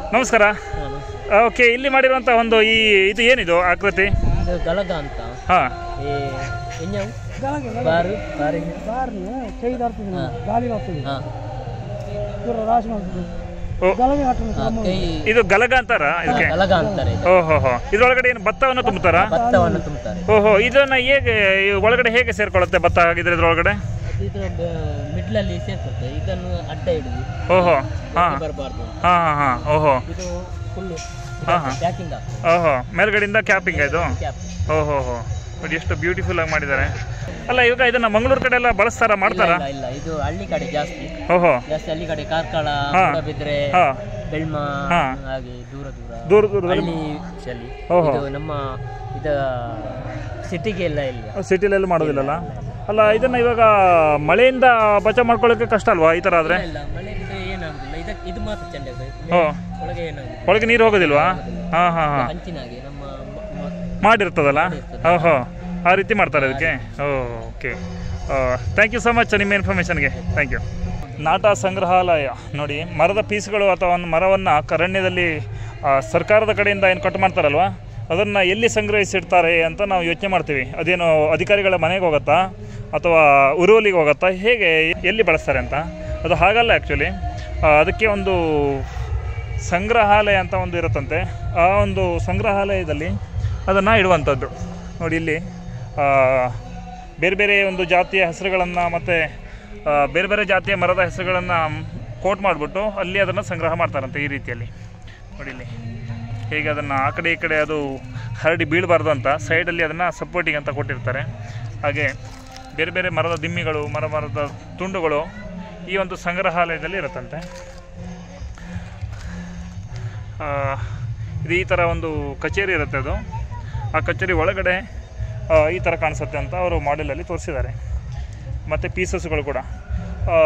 ನಮಸ್ಕಾರ ಓಕೆ ಇಲ್ಲಿ ಮಾಡಿರುವಂಥ ಒಂದು ಈ ಇದು ಏನಿದು ಆಕೃತಿ ಇದು ಗಲಗ ಅಂತ ಹಾಂ ಈ ಎಂಜವು ಬಾರು ಬಾರಿ ಬಾರ್ನು ಕೈದಾರ್ತದೆ ಗಾಳಿ ಬರ್ತದೆ ಹಾ ಪೂರ ರಾಶಿ ಮಾಡ್ತದೆ ಓ ಗಲಭೆ ಹಾಕ್ತದೆ ಹಾ, ಕೈ ಇದು ಗಲಗ ಅಂತಾರ ಇದಕ್ಕೆ ಗಲಗ ಅಂತಾರೆ ಇದು ಓಹೋ ಹೋ ಇದ್ರೊಳಗಡೆ ಏನು ಭತ್ತವನ್ನು ತುಂಬುತ್ತಾರಾ ಭತ್ತವನ್ನು ತುಂಬುತ್ತಾರೆ ಓಹೋ ಇದನ್ನ ಹೇಗೆ ಈ ಒಳಗಡೆ ಹೇಗೆ ಸೇರ್ಕೊಳ್ಳುತ್ತೆ ಭತ್ತ ಹಾಗಿದ್ರೆ ಇದ್ರೊಳಗಡೆ ಅದು ಇದರ ಮಿಡ್ಲಲ್ಲಿ ಸೇರ್ಕೊಳ್ತದೆ ಇದನ್ನು ಅಡ್ಡ ಹಿಡಿದು ಓಹೋ ಹಾಂ ಬರಬಾರ್ದು ಹಾಂ ಹಾಂ ಹಾಂ ಓಹೋ ಇದು ಫುಲ್ಲು ಹಾ, ಹಾ. ಪ್ಯಾಕಿಂಗ್ ಆಗ್ತದೆ ಓಹೋ ಮೇಲ್ಗಡೆಯಿಂದ ಕ್ಯಾಪಿಂಗ್ ಇದು ಕ್ಯಾಪ್ ಓಹೋ ಹೋ ನೋಡಿ ಎಷ್ಟು ಬ್ಯೂಟಿಫುಲ್ ಆಗಿ ಮಾಡಿದ್ದಾರೆ ಅಲ್ಲ ಇವಾಗ ಇದನ್ನ ಮಂಗಳೂರು ಕಡೆ ಎಲ್ಲ ಬಳಸ್ತಾರ ಮಾಡ್ತಾರಾ ಇಲ್ಲ ಇಲ್ಲ ಇದು ಹಳ್ಳಿ ಕಡೆ ಜಾಸ್ತಿ ಓಹೋ ಜಾಸ್ತಿ ಹಳ್ಳಿ ಕಡೆ ಕಾರ್ಕಳ ಹಾ. ಮೂಡಬಿದ್ರೆ ಹಾ ಬೆಳ್ಮ ಹಾ. ಹಾಗೆ ದೂರ ದೂರ ದೂರ ದೂರದಲ್ಲಿ ಹಳ್ಳಿ ಶಲ್ಲಿ ಓಹೋ. ಇದು ನಮ್ಮ ಇದ ಸಿಟಿಗೆ ಎಲ್ಲ ಇಲ್ಲ ಸಿಟಿಲೆಲ್ಲ ಮಾಡೋದಿಲ್ಲಲ್ಲ ಅಲ್ಲ ಇದನ್ನ ಇವಾಗ ಮಳೆಯಿಂದ ಬಚಾವ್ ಮಾಡ್ಕೊಳ್ಳೋಕೆ ಕಷ್ಟ ಅಲ್ವಾ ಈ ತರ ಆದ್ರೆ ಇಲ್ಲ ಮಳೆ ಬಿದ್ರೆ ಏನಾಗುದಿಲ್ಲ ಇದಕ್ಕೆ ಇದು ಮಾತ್ರ ಚೆಂದ ಓ ಒಳಗೆ ಏನಾಗುದಿಲ್ಲ ಒಳಗೆ ನೀರು ಹೋಗೋದಿಲ್ವಾ ಹಾ ಹಾ ಹಾ ಹಂಚಿನಾಗೆ ನಮ್ಮ ಮ- ಮ- ಮಾಡಿರ್ತದಲ್ಲ ಓಹೋ ಆ ರೀತಿ ಮಾಡ್ತಾರೆ ಅದಕ್ಕೆ okay thank you so much ನಿಮ್ಮ ಇನ್ಫಾರ್ಮೇಷನ್ಗೆ ಥ್ಯಾಂಕ್ ಯು ನಾಟ ಸಂಗ್ರಹಾಲಯ ನೋಡಿ ಮರದ ಪೀಸ್ಗಳು ಅಥವಾ ಒಂದು ಮರವನ್ನು ಕರಣ್ಯದಲ್ಲಿ ಆ, ಸರ್ಕಾರದ ಕಡೆಯಿಂದ ಏನು ಕಟ್ ಮಾಡ್ತಾರಲ್ವ ಅದನ್ನು ಎಲ್ಲಿ ಸಂಗ್ರಹಿಸಿಡ್ತಾರೆ ಅಂತ ನಾವು ಯೋಚನೆ ಮಾಡ್ತೀವಿ ಅದೇನು ಅಧಿಕಾರಿಗಳ ಮನೆಗೆ ಹೋಗುತ್ತಾ ಅಥವಾ ಉರುವಲಿಗೆ ಹೋಗುತ್ತಾ ಹೇಗೆ ಎಲ್ಲಿ ಬಳಸ್ತಾರೆ ಅಂತ ಅದು ಹಾಗಲ್ಲ ಆ್ಯಕ್ಚುಲಿ ಅದಕ್ಕೆ ಒಂದು ಸಂಗ್ರಹಾಲಯ ಅಂತ ಒಂದು ಇರುತ್ತಂತೆ ಆ ಒಂದು ಸಂಗ್ರಹಾಲಯದಲ್ಲಿ ಅದನ್ನು ಇಡುವಂಥದ್ದು ನೋಡಿ ಇಲ್ಲಿ ಆ, ಬೇರೆ ಬೇರೆ ಒಂದು ಜಾತಿಯ ಹೆಸರುಗಳನ್ನು ಮತ್ತು ಬೇರೆ ಬೇರೆ ಜಾತಿಯ ಮರದ ಹೆಸರುಗಳನ್ನು ಕೋಟ್ ಮಾಡಿಬಿಟ್ಟು ಅಲ್ಲಿ ಅದನ್ನು ಸಂಗ್ರಹ ಮಾಡ್ತಾರಂತೆ ಈ ರೀತಿಯಲ್ಲಿ ನೋಡಿ ಇಲ್ಲಿ ಹೇಗೆ ಅದನ್ನು ಆ ಕಡೆ ಈ ಕಡೆ ಅದು ಹರಡಿ ಬೀಳಬಾರ್ದು ಅಂತ ಸೈಡಲ್ಲಿ ಅದನ್ನು ಸಪೋರ್ಟಿಂಗ್ ಅಂತ ಕೊಟ್ಟಿರ್ತಾರೆ ಹಾಗೆ ಬೇರೆ ಬೇರೆ ಮರದ ದಿಮ್ಮಿಗಳು ಮರ ಮರದ ತುಂಡುಗಳು ಈ ಒಂದು ಸಂಗ್ರಹಾಲಯದಲ್ಲಿ ಇರುತ್ತಂತೆ ಆ, ಇದು ಈ ಥರ ಒಂದು ಕಚೇರಿ ಇರುತ್ತೆ ಅದು ಆ ಕಚೇರಿ ಒಳಗಡೆ ಆ, ಈ ಥರ ಕಾಣಿಸುತ್ತೆ ಅಂತ ಅವರು ಮಾಡೆಲಲ್ಲಿ ತೋರಿಸಿದ್ದಾರೆ ಮತ್ತು ಪೀಸಸ್ಗಳು ಕೂಡ ಆ,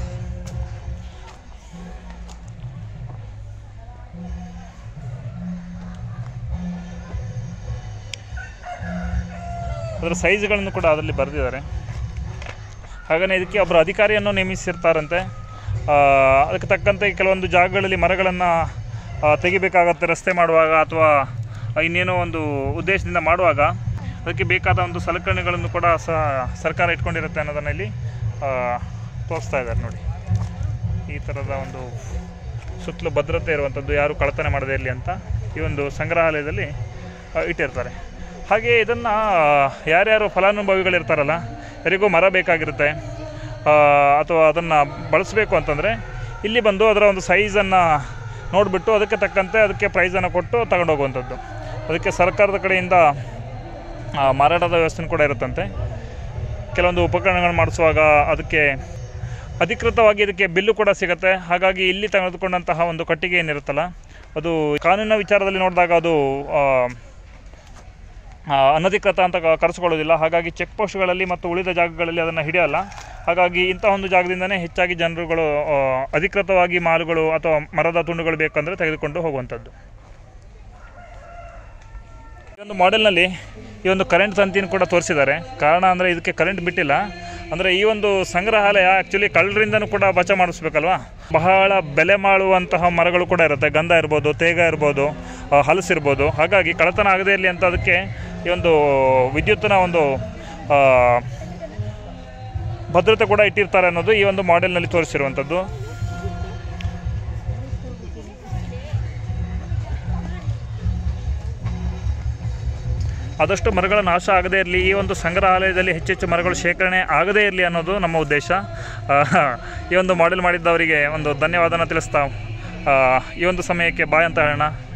ಅದರ ಸೈಜ್ಗಳನ್ನು ಕೂಡ ಅದರಲ್ಲಿ ಬರೆದಿದ್ದಾರೆ ಹಾಗೆಯೇ ಇದಕ್ಕೆ ಒಬ್ಬರು ಅಧಿಕಾರಿಯನ್ನು ನೇಮಿಸಿರ್ತಾರಂತೆ ಆ, ಅದಕ್ಕೆ ತಕ್ಕಂತೆ ಕೆಲವೊಂದು ಜಾಗಗಳಲ್ಲಿ ಮರಗಳನ್ನು ತೆಗಿಬೇಕಾಗತ್ತೆ ರಸ್ತೆ ಮಾಡುವಾಗ ಅಥವಾ ಇನ್ನೇನೋ ಒಂದು ಉದ್ದೇಶದಿಂದ ಮಾಡುವಾಗ ಅದಕ್ಕೆ ಬೇಕಾದ ಒಂದು ಸಲಕರಣೆಗಳನ್ನು ಕೂಡ ಸಹ ಸರ್ಕಾರ ಇಟ್ಕೊಂಡಿರುತ್ತೆ ಅನ್ನೋದನ್ನು ಇಲ್ಲಿ ಆ, ತೋರಿಸ್ತಾ ಇದ್ದಾರೆ ನೋಡಿ ಈ ಥರದ ಒಂದು ಸುತ್ತಲೂ ಭದ್ರತೆ ಇರುವಂಥದ್ದು ಯಾರು ಕಳ್ಳತನ ಮಾಡದೇ ಇರಲಿ ಅಂತ ಈ ಒಂದು ಸಂಗ್ರಹಾಲಯದಲ್ಲಿ ಆ, ಇಟ್ಟಿರ್ತಾರೆ ಹಾಗೆ ಇದನ್ನು ಯಾರ್ಯಾರು ಫಲಾನುಭವಿಗಳಿರ್ತಾರಲ್ಲ ಯಾರಿಗೂ ಮರ ಬೇಕಾಗಿರುತ್ತೆ ಆ, ಅಥವಾ ಅದನ್ನು ಬಳಸಬೇಕು ಅಂತಂದರೆ ಇಲ್ಲಿ ಬಂದು ಅದರ ಒಂದು ಸೈಜನ್ನು ನೋಡಿಬಿಟ್ಟು ಅದಕ್ಕೆ ತಕ್ಕಂತೆ ಅದಕ್ಕೆ ಪ್ರೈಸನ್ನು ಕೊಟ್ಟು ತಗೊಂಡು ಹೋಗುವಂಥದ್ದು ಅದಕ್ಕೆ ಸರ್ಕಾರದ ಕಡೆಯಿಂದ ಆ, ಮಾರಾಟದ ವ್ಯವಸ್ಥೆ ಕೂಡ ಇರುತ್ತಂತೆ ಕೆಲವೊಂದು ಉಪಕರಣಗಳು ಮಾಡಿಸುವಾಗ ಅದಕ್ಕೆ ಅಧಿಕೃತವಾಗಿ ಇದಕ್ಕೆ ಬಿಲ್ಲು ಕೂಡ ಸಿಗುತ್ತೆ ಹಾಗಾಗಿ ಇಲ್ಲಿ ತೆಗೆದುಕೊಂಡಂತಹ ಒಂದು ಕಟ್ಟಿಗೆ ಏನಿರುತ್ತಲ್ಲ ಅದು ಕಾನೂನಿನ ವಿಚಾರದಲ್ಲಿ ನೋಡಿದಾಗ ಅದು ಆ, ಆ, ಅನಧಿಕೃತ ಅಂತ ಕ- ಕರೆಸ್ಕೊಳ್ಳೋದಿಲ್ಲ ಹಾಗಾಗಿ ಚೆಕ್ ಪೋಸ್ಟ್ಗಳಲ್ಲಿ ಮತ್ತು ಉಳಿದ ಜಾಗಗಳಲ್ಲಿ ಅದನ್ನು ಹಿಡಿಯಲ್ಲ ಹಾಗಾಗಿ ಇಂತಹ ಒಂದು ಜಾಗದಿಂದನೇ ಹೆಚ್ಚಾಗಿ ಜನರುಗಳು ಆ, ಅಧಿಕೃತವಾಗಿ ಮಾಲುಗಳು ಅಥವಾ ಮರದ ತುಂಡುಗಳು ಬೇಕಂದರೆ ತೆಗೆದುಕೊಂಡು ಹೋಗುವಂಥದ್ದು ಈ ಒಂದು ಮಾಡೆಲ್ನಲ್ಲಿ ಈ ಒಂದು ಕರೆಂಟ್ ತಂತಿನ ಕೂಡ ತೋರಿಸಿದ್ದಾರೆ ಕಾರಣ ಅಂದರೆ ಇದಕ್ಕೆ ಕರೆಂಟ್ ಬಿಟ್ಟಿಲ್ಲ ಅಂದರೆ ಈ ಒಂದು ಸಂಗ್ರಹಾಲಯ ಆ್ಯಕ್ಚುಲಿ ಕಳ್ಳರಿಂದನೂ ಕೂಡ ಬಚಾವ್ ಮಾಡಿಸ್ಬೇಕಲ್ವಾ ಬಹಳ ಬೆಲೆ ಮಾಡುವಂತಹ ಮರಗಳು ಕೂಡ ಇರುತ್ತೆ ಗಂಧ ಇರ್ಬೋದು ತೇಗ ಇರ್ಬೋದು ಆ, ಹಲಸಿರ್ಬೋದು ಹಾಗಾಗಿ ಕಳ್ಳತನ ಆಗದೇ ಇರಲಿ ಅಂತ ಅದಕ್ಕೆ ಈ ಒಂದು ವಿದ್ಯುತ್ತಿನ ಒಂದು ಆ, ಭದ್ರತೆ ಕೂಡ ಇಟ್ಟಿರ್ತಾರೆ ಅನ್ನೋದು ಈ ಒಂದು ಮಾಡೆಲ್ನಲ್ಲಿ ತೋರಿಸಿರುವಂಥದ್ದು ಆದಷ್ಟು ಮರಗಳ ನಾಶ ಆಗದೇ ಇರಲಿ ಈ ಒಂದು ಸಂಗ್ರಹಾಲಯದಲ್ಲಿ ಹೆಚ್ಚೆಚ್ಚು ಮರಗಳು ಶೇಖರಣೆ ಆಗದೇ ಇರಲಿ ಅನ್ನೋದು ನಮ್ಮ ಉದ್ದೇಶ ಆ, ಈ ಒಂದು ಮಾಡೆಲ್ ಮಾಡಿದ್ದವರಿಗೆ ಒಂದು ಧನ್ಯವಾದನ ತಿಳಿಸ್ತಾ ಆ, ಈ ಒಂದು ಸಮಯಕ್ಕೆ ಬಾಯ್ ಅಂತ ಹೇಳೋಣ